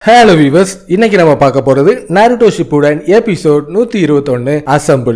hello viewers இன்னைக்கு நம்ம பார்க்க போறது நாருட்டோ ஷிப்புடன் எபிசோட் நூத்தி இருபத்தொன்னு அசம்பிள்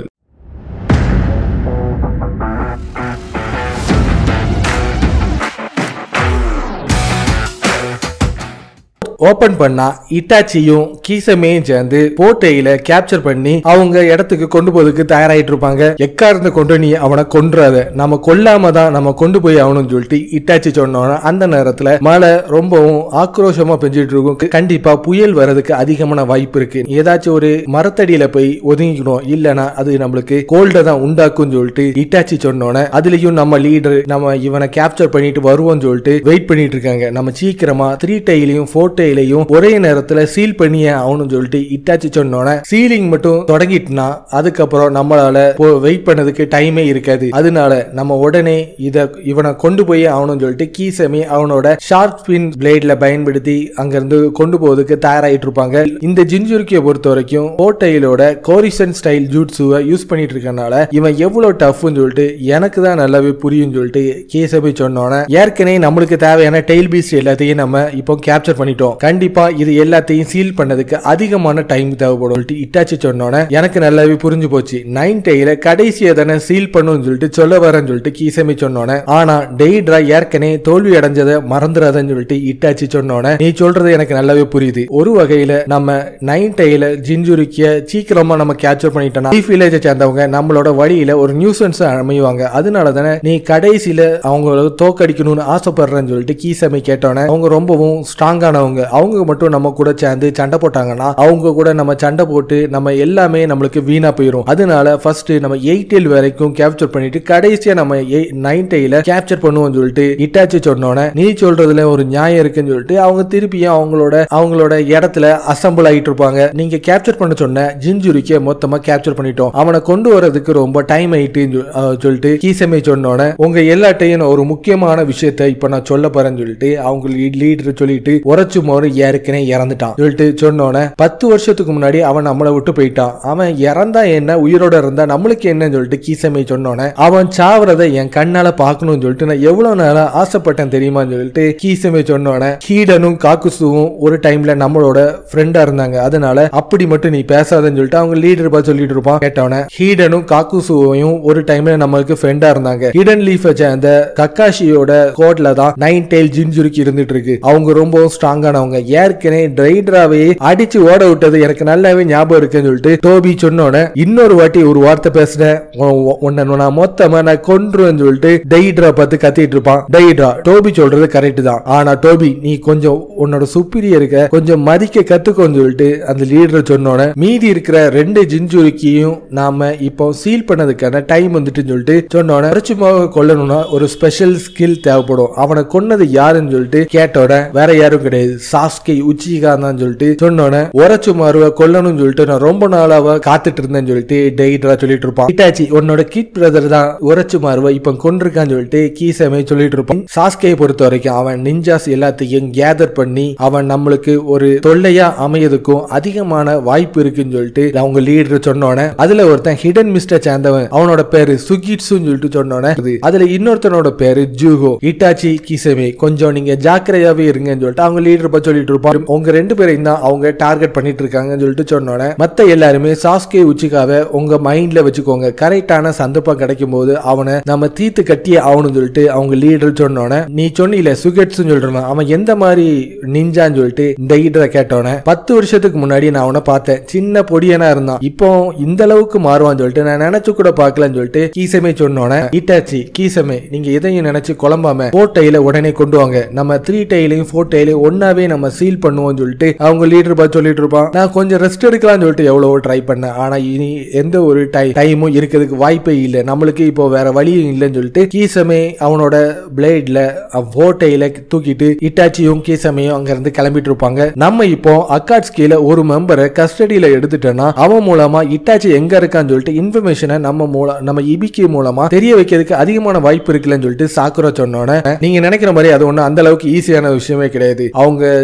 ஓபன் பண்ணா இட்டாச்சியும் கீசமையும் சேர்ந்து போட்டையில கேப்சர் பண்ணி அவங்க இடத்துக்கு கொண்டு போறதுக்கு தயாராயிட்டு இருப்பாங்க எக்காரத்தை கொண்டு நீ அவனை கொன்றாத நம்ம கொல்லாம தான் நம்ம கொண்டு போய் ஆகணும்னு சொல்லிட்டு இட்டாச்சி சொன்னோன்னா அந்த நேரத்துல மழை ரொம்பவும் ஆக்ரோஷமா பெஞ்சிட்டு இருக்கும் கண்டிப்பா புயல் வர்றதுக்கு அதிகமான வாய்ப்பு இருக்கு ஏதாச்சும் ஒரு மரத்தடியில போய் ஒதுங்கிக்கணும் இல்லனா அது நம்மளுக்கு கோல்ட தான் உண்டாக்கும் சொல்லிட்டு இட்டாச்சி சொன்னோன்னே அதுலயும் நம்ம லீடர் நம்ம இவனை கேப்சர் பண்ணிட்டு வருவோம்னு சொல்லிட்டு வெயிட் பண்ணிட்டு இருக்காங்க நம்ம சீக்கிரமா த்ரீ டைலையும் ஃபோர் டைலையும் ஒரே நேரத்துல சீல் பண்ணியே ஆகணும்னு சொல்லிட்டு இட்டாச்சி சொன்னோன்னே சீலிங் மட்டும் தொடங்கிட்டுனா அதுக்கப்புறம் நம்மளால வெயிட் பண்ணதுக்கு டைமே இருக்காது அதனால நம்ம உடனே இத இவனை கொண்டு போய் ஆகணும்னு சொல்லிட்டு கீசமி அவனோட ஷார்ப் ஸ்பின் பிளேட்ல பயன்படுத்தி அங்கிருந்து கொண்டு போவதுக்கு தயாராயிட்டு இருப்பாங்க இந்த ஜிஞ்சுருக்கியை பொறுத்த வரைக்கும் கோட்டையிலோட கோரிசன் ஸ்டைல் ஜூட்ஸுவை யூஸ் பண்ணிட்டு இருக்கனால இவன் எவ்வளவு டஃப்னு சொல்லிட்டு எனக்கு தான் நல்லாவே புரியும் சொல்லிட்டு கேசபி சொன்னோன்னே ஏற்கனவே நம்மளுக்கு தேவையான டெய்ல் பீஸ்ட் எல்லாத்தையும் நம்ம இப்போ கேப்சர் பண்ணிட்டோம் கண்டிப்பா இது எல்லாத்தையும் சீல் பண்ணதுக்கு அதிகமான டைம் தேவைப்படும் சொல்லிட்டு இட்டாச்சி சொன்னோன்னே எனக்கு நல்லாவே புரிஞ்சு போச்சு நைன் டெய்ல கடைசியை தானே சீல் பண்ணுன்னு சொல்லிட்டு சொல்ல வரேன்னு சொல்லிட்டு கீசமி சொன்னோன்னே ஆனா டெய்ட்ரா ஏற்கனவே தோல்வி அடைஞ்சதை மறந்துடாதன்னு சொல்லிட்டு இட்டாச்சி சொன்னோன்னே நீ சொல்றது எனக்கு நல்லாவே புரியுது ஒரு வகையில நம்ம நைன் டெய்ல ஜிஞ்சுரிக்கிய சீக்கிரமா நம்ம கேப்சர் பண்ணிட்டோம்னா லீஃப் வில்லேஜை சேர்ந்தவங்க நம்மளோட வழியில ஒரு நியூசன்ஸ் அமைவாங்க அதனால தானே நீ கடைசியில அவங்கள தோக்கடிக்கணும்னு ஆசைப்படுறேன்னு சொல்லிட்டு கீசமி கேட்டோன்னே அவங்க ரொம்பவும் ஸ்ட்ராங்கானவங்க அவங்க மட்டும் நம்ம கூட சேர்ந்து சண்டை போட்டாங்கன்னா அவங்க கூட நம்ம சண்டை போட்டு நம்ம எல்லாமே நம்மளுக்கு வீணா போயிடும் அதனால ஃபர்ஸ்ட் நம்ம எயிட் டெயில் வரைக்கும் கேப்சர் பண்ணிட்டு கடைசியா நம்ம நைன் டெயில கேப்சர் பண்ணுவோம்னு சொல்லிட்டு இட்டாச்சி சொன்னோன்னே நீ சொல்றதுல ஒரு நியாயம் இருக்குன்னு சொல்லிட்டு அவங்க திருப்பியும் அவங்களோட அவங்களோட இடத்துல அசம்பிள் ஆகிட்டு இருப்பாங்க நீங்க கேப்சர் பண்ண சொன்ன ஜிஞ்சுரிக்க மொத்தமா கேப்சர் பண்ணிட்டோம் அவனை கொண்டு வரதுக்கு ரொம்ப டைம் ஆயிட்டு சொல்லிட்டு கீசமை சொன்னோன்னே உங்க எல்லாட்டையும் நான் ஒரு முக்கியமான விஷயத்த இப்ப நான் சொல்ல போறேன்னு சொல்லிட்டு அவங்க லீடர் சொல்லிட்டு உரைச்சு மோறு ஏற்கனவே இறந்துட்டான் சொல்லிட்டு சொன்னோன்னே பத்து வருஷத்துக்கு முன்னாடி அவன் நம்மளை விட்டு போயிட்டான் அவன் இறந்தா என்ன உயிரோட இருந்தா நம்மளுக்கு என்னன்னு சொல்லிட்டு கீசமை சொன்னோன்னே அவன் சாவறதை என் கண்ணால பார்க்கணும்னு சொல்லிட்டு நான் எவ்வளவு நாளா ஆசைப்பட்டேன் தெரியுமான்னு சொல்லிட்டு கீசமை சொன்னோன்னே ஹீடனும் காக்குசுவும் ஒரு டைம்ல நம்மளோட ஃப்ரெண்டா இருந்தாங்க அதனால அப்படி மட்டும் நீ பேசாதன்னு சொல்லிட்டு அவங்க லீடர் பார்த்து சொல்லிட்டு இருப்பான் கேட்டவன ஹீடனும் காக்குசுவையும் ஒரு டைம்ல நம்மளுக்கு ஃப்ரெண்டா இருந்தாங்க ஹிடன் லீஃபை சேர்ந்த கக்காஷியோட கோட்ல தான் நைன் டெயில் ஜின்ஜுருக்கு இருந்துட்டு இருக்கு அவங்க ரொம்பவும் ஸ்ட்ராங்கானவங்க ஏற்கனவே ட்ரைடராவே அடிச்சு ஓட விட்டது எனக்கு நல்லாவே ஞாபகம் இருக்குன்னு சொல்லிட்டு டோபி சொன்னோட இன்னொரு வாட்டி ஒரு வார்த்தை பேசினேன் உ- உன்னை நான் மொத்தமா நான் கொன்றுவேன்னு சொல்லிட்டு டெய்ட்ரா பார்த்து கத்திட்டு இருப்பான் டெய்ட்ரா டோபி சொல்றது கரெக்ட் தான் ஆனா டோபி நீ கொஞ்சம் உன்னோட சுப்பீரியருக்கு கொஞ்சம் மதிக்க கத்துக்கோன்னு சொல்லிட்டு அந்த லீடர் சொன்னோட மீதி இருக்கிற ரெண்டு ஜிஞ்சுரிக்கியும் நாம இப்போ சீல் பண்ணதுக்கான டைம் வந்துட்டுன்னு சொல்லிட்டு சொன்னோட அரைச்சுமாக கொல்லணும்னா ஒரு ஸ்பெஷல் ஸ்கில் தேவைப்படும் அவனை கொன்னது யாருன்னு சொல்லிட்டு கேட்டோட வேற யாரும் கிடையாது சாஸ்கை உச்சிகா தான் சொல்லிட்டு சொன்னோட உரைச்சு மாறுவ கொல்லணும்னு சொல்லிட்டு நான் ரொம்ப நாளாவா காத்துட்டு இருந்தேன்னு சொல்லிட்டு டெய்ட்ரா சொல்லிட்டு இருப்பான் இட்டாச்சி உன்னோட கிட் பிரதர் தான் உரைச்சு மாறுவ இப்ப கொண்டிருக்கான்னு சொல்லிட்டு கீசமே சொல்லிட்டு இருப்பான் சாஸ்கையை பொறுத்த வரைக்கும் அவன் நிஞ்சாஸ் எல்லாத்தையும் கேதர் பண்ணி அவன் நம்மளுக்கு ஒரு தொல்லையா அமையதுக்கும் அதிகமான வாய்ப்பு இருக்குன்னு சொல்லிட்டு அவங்க லீடர் சொன்னோன்னே அதுல ஒருத்தன் ஹிடன் மிஸ்டர் சேர்ந்தவன் அவனோட பேரு சுகிட்ஸுன்னு சொல்லிட்டு சொன்னோன்னே அது- அதுல இன்னொருத்தனோட பேரு ஜூகோ இட்டாச்சி கிசமே கொஞ்சம் நீங்க ஜாக்கிரதையாவே இருங்கன்னு சொல்லிட்டு அவங்க லீடர் பத்தி சொல்லிட்டு இருப்பான் உங்க ரெண்டு பேரையும் தான் அவங்க டார்கெட் பண்ணிட்டு இருக்காங்கன்னு சொல்லிட்டு சொன்னோன்னே மத்த எல்லாருமே சாஸ்கே உச்சிக்காவை உங்க மைண்ட்ல வச்சுக்கோங்க கரெக்டான சந்தர்ப்பம் கிடைக்கும் போது அவனை நம்ம தீத்து கட்டியே ஆகணும்னு சொல்லிட்டு அவங்க லீடர் சொன்னோன்னே நீ சொன்னில சுகெட்ஸ் சொல்றான் அவன் எந்த மாதிரி நிஞ்சான்னு சொல்லிட்டு இந்த லீடரை கேட்டோன்னே பத்து வருஷத்துக்கு முன்னாடி நான் அவனை பார்த்தேன் சின்ன பொடியனா இருந்தான் இப்போ இந்த அளவுக்கு மாறுவான்னு சொல்லிட்டு நான் நினைச்சு கூட பார்க்கலன்னு சொல்லிட்டு கீசமே சொன்னோன்னே இட்டாச்சி கீசமே நீங்க எதையும் நினைச்சு குழம்பாம ஃபோர் டைல உடனே கொண்டு வாங்க நம்ம த்ரீ டைலையும் ஃபோர் டைலையும் ஒன்னாவே நம்ம சீல் பண்ணுவோம்னு சொல்லிட்டு அவங்க லீடர் பார்த்து சொல்லிட்டு இருப்பான் நான் கொஞ்சம் ரெஸ்ட் எடுக்கலாம்னு சொல்லிட்டு எவ்வளவோ ட்ரை பண்ணேன் ஆனா இனி எந்த ஒரு டை டைமும் இருக்கிறதுக்கு வாய்ப்பே இல்லை நம்மளுக்கு இப்போ வேற வழியும் இல்லைன்னு சொல்லிட்டு கீசமே அவனோட பிளேட்ல ஃபோட்டையில தூக்கிட்டு இட்டாச்சியும் கீசமையும் அங்க இருந்து கிளம்பிட்டு இருப்பாங்க நம்ம இப்போ அக்காட்ஸ் கீழே ஒரு மெம்பரை கஸ்டடியில எடுத்துட்டோம்னா அவன் மூலமா இட்டாச்சி எங்க இருக்கான்னு சொல்லிட்டு இன்ஃபர்மேஷனை நம்ம மூலம் நம்ம இபிகே மூலமா தெரிய வைக்கிறதுக்கு அதிகமான வாய்ப்பு இருக்குல்லன்னு சொல்லிட்டு சாக்குரா சொன்னோன்னே நீங்க நினைக்கிற மாதிரி அது ஒண்ணு அந்த அளவுக்கு ஈஸியான விஷயமே கிடையாது அவங்க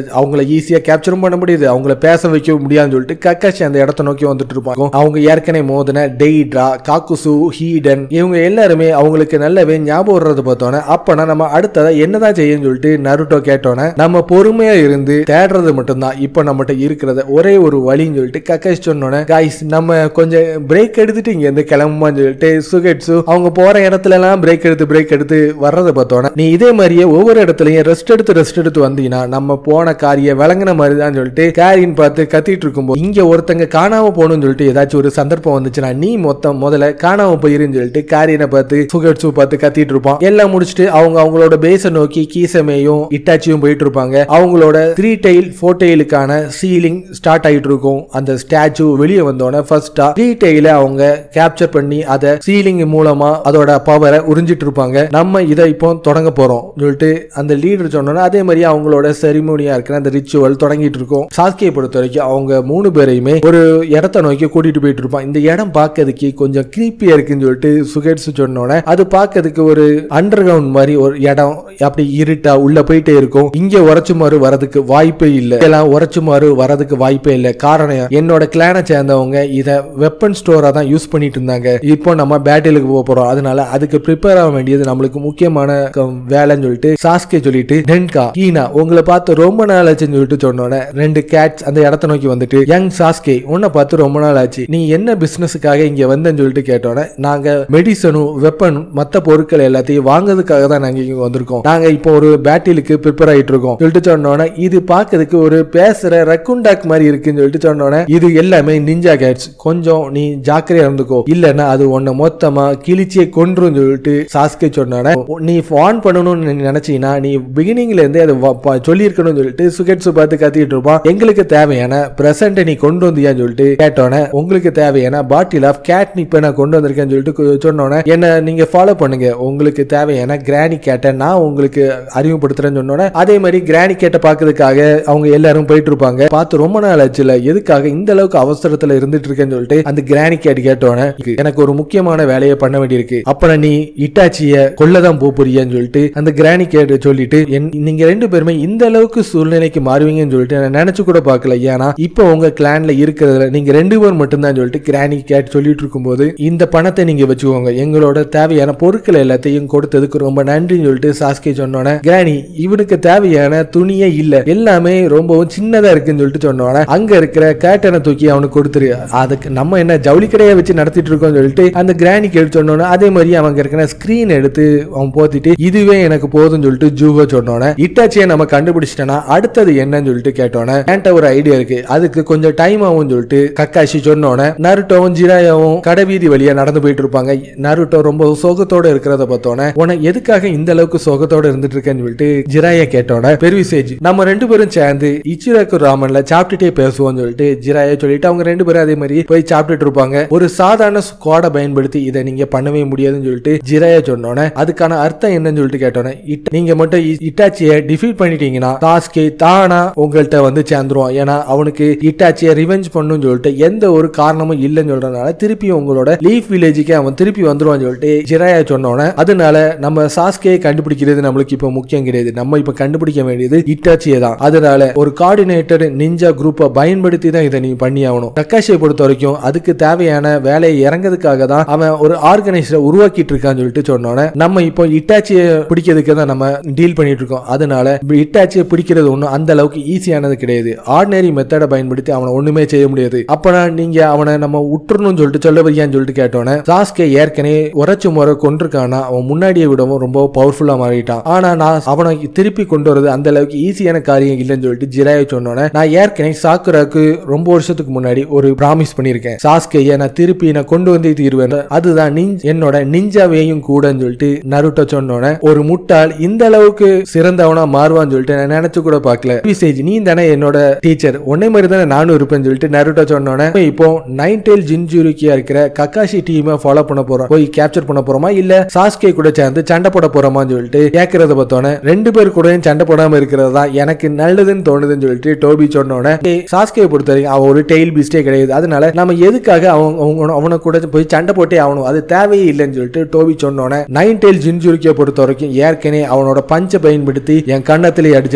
அவங்கள ஈஸியா கேப்சரும் பண்ண முடியுது அவங்கள பேச வைக்க முடியாதுன்னு சொல்லிட்டு கக்காஷி அந்த இடத்த நோக்கி வந்துட்டு இருப்பாங்க அவங்க ஏற்கனவே மோதின டெய்ட்ரா காக்குசு ஹீடன் இவங்க எல்லாருமே அவங்களுக்கு நல்லாவே ஞாபகம் வர்றது பார்த்தோன்னே அப்பனா நம்ம அடுத்ததா என்னதான் செய்யன்னு சொல்லிட்டு நருட்டோ கேட்டோன்னே நம்ம பொறுமையா இருந்து தேடுறது மட்டும்தான் இப்போ நம்மகிட்ட இருக்கிறத ஒரே ஒரு வழின்னு சொல்லிட்டு கக்காஷி சொன்னோன்னே காய்ஸ் நம்ம கொஞ்சம் பிரேக் எடுத்துட்டு இங்க இருந்து கிளம்புமான்னு சொல்லிட்டு சுகெட்ஸு அவங்க போற இடத்துல எல்லாம் பிரேக் எடுத்து பிரேக் எடுத்து வர்றதை பார்த்தோன்னே நீ இதே மாதிரியே ஒவ்வொரு இடத்துலயும் ரெஸ்ட் எடுத்து ரெஸ்ட் எடுத்து வந்தீங்கன்னா நம்ம போன காரிய விளங்குன மாதிரி தான் சொல்லிட்டு கேரின்னு பார்த்து கத்திட்டு இருக்கும்போது இங்க ஒருத்தங்க காணாம போகணும்னு சொல்லிட்டு ஏதாச்சும் ஒரு சந்தர்ப்பம் வந்துச்சுன்னா நீ மொத்தம் முதல்ல காணாம போயிருன்னு சொல்லிட்டு காரியனை பார்த்து சுகட்ஸு பார்த்து கத்திட்டு இருப்பான் எல்லாம் முடிச்சுட்டு அவங்க அவங்களோட பேஸை நோக்கி கீசமேயும் இட்டாச்சியும் போயிட்டு இருப்பாங்க அவங்களோட த்ரீ டெயில் ஃபோர் டெயிலுக்கான சீலிங் ஸ்டார்ட் ஆயிட்டு இருக்கும் அந்த ஸ்டாச்சு வெளியே வந்தோடனே ஃபர்ஸ்டா த்ரீ டெயில அவங்க கேப்சர் பண்ணி அதை சீலிங் மூலமா அதோட பவரை உறிஞ்சிட்டு இருப்பாங்க நம்ம இதை இப்போ தொடங்க போறோம் சொல்லிட்டு அந்த லீடர் சொன்னோன்னா அதே மாதிரி அவங்களோட செரிமோனியா இருக்கிற அந்த ரிச்சுவல் தொடங்கிட்டு இருக்கும் சாஸ்கியை பொறுத்த வரைக்கும் அவங்க மூணு பேரையுமே ஒரு இடத்த நோக்கி கூட்டிட்டு போயிட்டு இருப்பான் இந்த இடம் பார்க்கறதுக்கு கொஞ்சம் கிரீப்பியா இருக்குன்னு சொல்லிட்டு சுகேட்ஸ் சொன்னோன்னே அது பார்க்கறதுக்கு ஒரு அண்டர் கிரவுண்ட் மாதிரி ஒரு இடம் அப்படி இருட்டா உள்ள போயிட்டே இருக்கும் இங்க உரைச்சுமாறு வரதுக்கு வாய்ப்பே இல்லை எல்லாம் உரைச்சுமாறு வரதுக்கு வாய்ப்பே இல்லை காரணம் என்னோட கிளானை சேர்ந்தவங்க இத வெப்பன் ஸ்டோரா தான் யூஸ் பண்ணிட்டு இருந்தாங்க இப்போ நம்ம பேட்டிலுக்கு போக போறோம் அதனால அதுக்கு ப்ரிப்பேர் ஆக வேண்டியது நம்மளுக்கு முக்கியமான க- வேலைன்னு சொல்லிட்டு சாஸ்கே சொல்லிட்டு டென்கா கீனா உங்களை பார்த்து ரொம்ப நாள் ஆச்சுன்னு சொல்லிட்டு சொன்னோன்னே ரெண்டு கேட்ஸ் அந்த இடத்த நோக்கி வந்துட்டு யங் சாஸ்கே உன்னை பார்த்து ரொம்ப நாள் ஆச்சு நீ என்ன பிசினஸுக்காக இங்க வந்தேன்னு சொல்லிட்டு கேட்டோன்னே நாங்க மெடிசனும் வெப்பனும் மத்த பொருட்கள் எல்லாத்தையும் வாங்குறதுக்காக தான் நாங்க இங்க வந்திருக்கோம் நாங்க இப்போ ஒரு பேட்டிலுக்கு ப்ரிப்பேர் ஆயிட்டு இருக்கோம் சொல்லிட்டு சொன்னோன்னே இது பார்க்கறதுக்கு ஒரு பேசுற ரக்குண்டாக் மாதிரி இருக்குன்னு சொல்லிட்டு சொன்னோன்னே இது எல்லாமே நிஞ்சா கேட்ஸ் கொஞ்சம் நீ ஜாக்கிரதையா இருந்துக்கோ இல்லைன்னா அது உன்னை மொத்தமா கிழிச்சியே கொன்றும் சொல்லிட்டு சாஸ்கே சொன்னோன்னே நீ ஆன் பண்ணணும்னு நீ நினைச்சீங்கன்னா நீ பிகினிங்ல இருந்தே அதை வ- ப- சொல்லியிருக்கணும்னு சொல்லிட்டு சுகெட்ஸ் பார்த்து கத்திட்டு இருப்பான் எங்களுக்கு தேவையான பிரசன்ட்டை நீ கொண்டு வந்தியான்னு சொல்லிட்டு கேட்டோன்னே உங்களுக்கு தேவையான பாட்டில் ஆஃப் கேட் இப்ப நான் கொண்டு வந்திருக்கேன்னு சொல்லிட்டு கு- சொன்னோன்னே என்ன நீங்க ஃபாலோ பண்ணுங்க உங்களுக்கு தேவையான கிராணி கேட்டை நான் உங்களுக்கு அறிமுகப்படுத்துறேன்னு சொன்னோன்னே அதே மாதிரி கிராணி கேட்டை பார்க்கறதுக்காக அவங்க எல்லாரும் போயிட்டு இருப்பாங்க பார்த்து ரொம்ப நாள் ஆச்சுல எதுக்காக இந்த அளவுக்கு அவசரத்துல இருந்துட்டு இருக்கேன்னு சொல்லிட்டு அந்த கிராணி கேட் கேட்டோன்னே எனக்கு ஒரு முக்கியமான வேலையை பண்ண வேண்டியிருக்கு அப்புறம் நீ இட்டாச்சிய கொல்லதான் போப் போறியான்னு சொல்லிட்டு அந்த கிராணி கேட் சொல்லிட்டு என்- நீங்க ரெண்டு பேருமே இந்த அளவுக்கு சூழ்நிலைக்கு மாறுவீங்கன்னு சொல்லிட்டு நான் நினைச்சு கூட பார்க்கல ஏன்னா இப்போ உங்க கிளான்ல இருக்கிறதுல நீங்க ரெண்டு பேர் மட்டும்தான் சொல்லிட்டு கிராணி கேட் சொல்லிட்டு இருக்கும்போது இந்த பணத்தை நீங்க வச்சுக்கோங்க எங்களோட தேவையான பொருட்கள் எல்லாத்தையும் கொடுத்ததுக்கு ரொம்ப நன்றின்னு சொல்லிட்டு சாஸ்கே சொன்னோன்னே கிராணி இவனுக்கு தேவையான துணியே இல்ல எல்லாமே ரொம்பவும் சின்னதா இருக்குன்னு சொல்லிட்டு சொன்னோன்னே அங்க இருக்கிற கேட்டனை தூக்கி அவனுக்கு கொடுத்துரு அதுக்கு நம்ம என்ன ஜவுளி கடையை வச்சு நடத்திட்டு இருக்கோம்னு சொல்லிட்டு அந்த கிராணி கேட்டு சொன்னோன்னே அதே மாதிரி அவங்க இருக்கிற ஸ்கிரீன் எடுத்து அவன் போத்திட்டு இதுவே எனக்கு போதும்னு சொல்லிட்டு ஜூகோ சொன்னோன்னே இட்டாச்சியை நம்ம கண்டுபிடிச்சிட்டோன்னா அடுத்தது என்னன்னு சொல்லிட்டு கேட்டோன்னே என்கிட்ட ஒரு ஐடியா இருக்கு அதுக்கு கொஞ்சம் டைம் ஆகும்னு சொல்லிட்டு கக்காஷி சொன்னோன்னே நருட்டோவும் ஜிராயாவும் கடைவீதி வழியா நடந்து போயிட்டு இருப்பாங்க நருட்டோ ரொம்ப சோகத்தோட இருக்கிறத பார்த்தோன்னே உனக்கு எதுக்காக இந்த அளவுக்கு சோகத்தோட இருந்துட்டு இருக்கேன்னு சொல்லிட்டு ஜிராயா கேட்டோன்னே பெருவிசேஜ் நம்ம ரெண்டு பேரும் சேர்ந்து இச்சிராக்கு ராமன்ல சாப்பிட்டுட்டே பேசுவோம்னு சொல்லிட்டு ஜிராயா சொல்லிட்டு அவங்க ரெண்டு பேரும் அதே மாதிரி போய் சாப்பிட்டுட்டு இருப்பாங்க ஒரு சாதாரண ஸ்குவாடை பயன்படுத்தி இதை நீங்க பண்ணவே முடியாதுன்னு சொல்லிட்டு ஜிராயா சொன்னோன்னே அதுக்கான அர்த்தம் என்னன்னு சொல்லிட்டு கேட்டோன்னே இட்ட- நீங்க மட்டும் இ- இட்டாச்சியை டிஃபீட் பண்ணிட்டீங்கன்னா டாஸ்கே தானா உங்கள்கிட்ட வந்து சேர்ந்துருவான் ஏன்னா அவனுக்கு இட்டாச்சியை ரிவெஞ்ச் பண்ணுன்னு சொல்லிட்டு எந்த ஒரு காரணமும் இல்லைன்னு சொல்றதுனால திருப்பி உங்களோட லீஃப் வில்லேஜுக்கு அவன் திருப்பி வந்துருவான்னு சொல்லிட்டு ஜிராயா சொன்னோன்னே அதனால நம்ம சாஸ்கே கண்டுபிடிக்கிறது நம்மளுக்கு இப்போ முக்கியம் கிடையாது நம்ம இப்போ கண்டுபிடிக்க வேண்டியது இட்டாச்சியை தான் அதனால ஒரு கோஆர்டினேட்டர் நிஞ்சா குரூப்பை பயன்படுத்தி தான் இதை நீ பண்ணி ஆகணும் தக்காஷியை பொறுத்த வரைக்கும் அதுக்கு தேவையான வேலையை இறங்கிறதுக்காக தான் அவன் ஒரு ஆர்கனைசரை உருவாக்கிட்டு இருக்கான்னு சொல்லிட்டு சொன்னோன்னே நம்ம இப்போ இட்டாச்சியை பிடிக்கிறதுக்கு தான் நம்ம டீல் பண்ணிட்டு இருக்கோம் அதனால இட்டாச்சியை பிடிக்கிறது ஒன்றும் அந்த அளவுக்கு ஈஸியானது கிடையாது ஆர்டினரி மெத்தடை பயன்படுத்தி அவனை ஒண்ணுமே செய்ய முடியாது அப்பனா நீங்க அவனை நம்ம உற்றுணும்னு சொல்லிட்டு சொல்ல வரியான்னு சொல்லிட்டு கேட்டோன்னே சாஸ்கே ஏற்கனவே உரைச்சு முறை கொண்டிருக்கானா அவன் முன்னாடியே விடவும் ரொம்ப பவர்ஃபுல்லா மாறிட்டான் ஆனா நான் அவனை திருப்பி கொண்டு வரது அந்த அளவுக்கு ஈஸியான காரியம் இல்லைன்னு சொல்லிட்டு ஜிராய சொன்னோன்னே நான் ஏற்கனவே சாக்குராக்கு ரொம்ப வருஷத்துக்கு முன்னாடி ஒரு ப்ராமிஸ் பண்ணியிருக்கேன் சாஸ்கேயை நான் திருப்பி நான் கொண்டு வந்து தீர்வேன் அதுதான் நின்- என்னோட நிஞ்சாவையும் கூடன்னு சொல்லிட்டு நருட்டோ சொன்னோன்னே ஒரு முட்டாள் இந்த அளவுக்கு சிறந்தவனா மாறுவான்னு சொல்லிட்டு நான் நினைச்சு கூட பார்க்கல விசேஜ் நீ தானே என்னோட டீச்சர் உன்னை மாதிரி தானே நானும் இருப்பேன்னு சொல்லிட்டு நருட்டோ சொன்னோன்னே இப்போ நைன் டெயில் ஜின்ஜூரிக்கியா இருக்கிற கக்காஷி டீமை ஃபாலோ பண்ண போறோம் போய் கேப்சர் பண்ண போறோமா இல்ல சாஸ்கே கூட சேர்ந்து சண்டை போட போறோமான்னு சொல்லிட்டு கேட்கறத பார்த்தோன்னே ரெண்டு பேர் கூடயும் சண்டை போடாம இருக்கிறது தான் எனக்கு நல்லதுன்னு தோணுதுன்னு சொல்லிட்டு டோபி சொன்னோன்னே "ஏய், சாஸ்கே பொறுத்த வரைக்கும் அவன் ஒரு டெய்ல் பீஸ்டே கிடையாது அதனால நம்ம எதுக்காக அவன் அவங்க அவனை கூட போய் சண்டை போட்டே ஆகணும் அது தேவையே இல்லைன்னு சொல்லிட்டு டோபி சொன்னோன்னே நைன் டெயில் ஜின்ஜூரிக்கியை பொறுத்த வரைக்கும் ஏற்கனவே அவனோட பஞ்சை பயன்படுத்தி என் கண்ணத்திலே அடிச்சிருக்கான்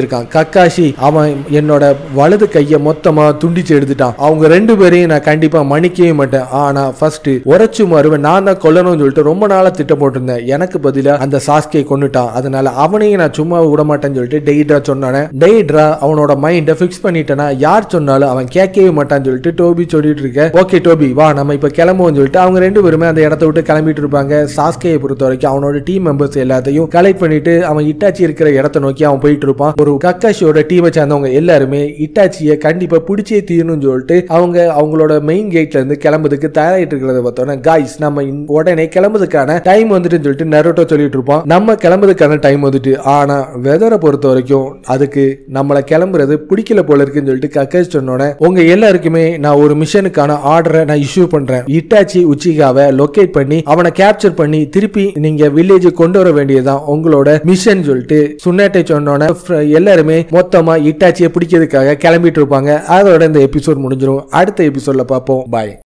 கக்காஷி அவன் என்னோட வலது கையை மொத்தமா துண்டிச்சு எடுத்துட்டான் அவங்க ரெண்டு பேரையும் நான் கண்டிப்பா மன்னிக்கவே மாட்டேன் ஆனா ஃபர்ஸ்ட் உரைச்சு மறுவன் நான் தான் கொல்லணும்னு சொல்லிட்டு ரொம்ப நாளா திட்டம் போட்டிருந்தேன் எனக்கு பதிலா அந்த சாஸ்கே கொண்டுட்டான் அதனால அவனையும் நான் சும்மா விட மாட்டேன்னு சொல்லிட்டு டெய்ட்ரா சொன்னானே டெய்ட்ரா அவனோட மைண்டை ஃபிக்ஸ் பண்ணிட்டேனா யார் சொன்னாலும் அவன் கேட்கவே மாட்டான்னு சொல்லிட்டு டோபி சொல்லிட்டு இருக்க ஓகே டோபி வா நம்ம இப்ப கிளம்புவோம்னு சொல்லிட்டு அவங்க ரெண்டு பேருமே அந்த இடத்த விட்டு கிளம்பிட்டு இருப்பாங்க சாஸ்கேயை பொறுத்த வரைக்கும் அவனோட டீம் மெம்பர்ஸ் எல்லாத்தையும் கலெக்ட் பண்ணிட்டு அவன் இட்டாச்சி இருக்கிற இடத்த நோக்கி அவன் போயிட்டு இருப்பான் ஒரு கக்காஷியோட டீமை சேர்ந்தவங்க எல்லாருமே இட்டாச்சியை கண்டிப்பா பிடிச்சே தீரணும்னு சொல்லிட்டு அவங்க அவங்களோட மெயின் கேட்ல இருந்து கிளம்புறதுக்கு தயாராயிட்டு இருக்கிறத பார்த்தோன்னா காய்ஸ் நம்ம இந்த- உடனே கிளம்புறதுக்கான டைம் வந்துட்டுன்னு சொல்லிட்டு நரோட்டோ சொல்லிட்டு இருப்போம் நம்ம கிளம்புறதுக்கான டைம் வந்துட்டு ஆனா வெதரை பொறுத்த வரைக்கும் அதுக்கு நம்மளை கிளம்புறது பிடிக்கல போல இருக்குன்னு சொல்லிட்டு கக்கேஷ் சொன்னோன்னே உங்க எல்லாருக்குமே நான் ஒரு மிஷனுக்கான ஆர்டரை நான் இஷ்யூ பண்றேன் இட்டாச்சி உச்சிகாவை லொகேட் பண்ணி அவனை கேப்சர் பண்ணி திருப்பி நீங்க வில்லேஜ் கொண்டு வர வேண்டியதுதான் உங்களோட மிஷன் சொல்லிட்டு சுன்னேட்டை சொன்னோன்னே fr- எல்லாருமே மொத்தமா இட்டாச்சியை பிடிக்கிறதுக்காக கிளம்பிட்டு இருப்பாங்க அதோட இந்த எபிசோட் முடிஞ்சிடும் அடுத்த எபிசோட்ல பார்ப்போம் பாய்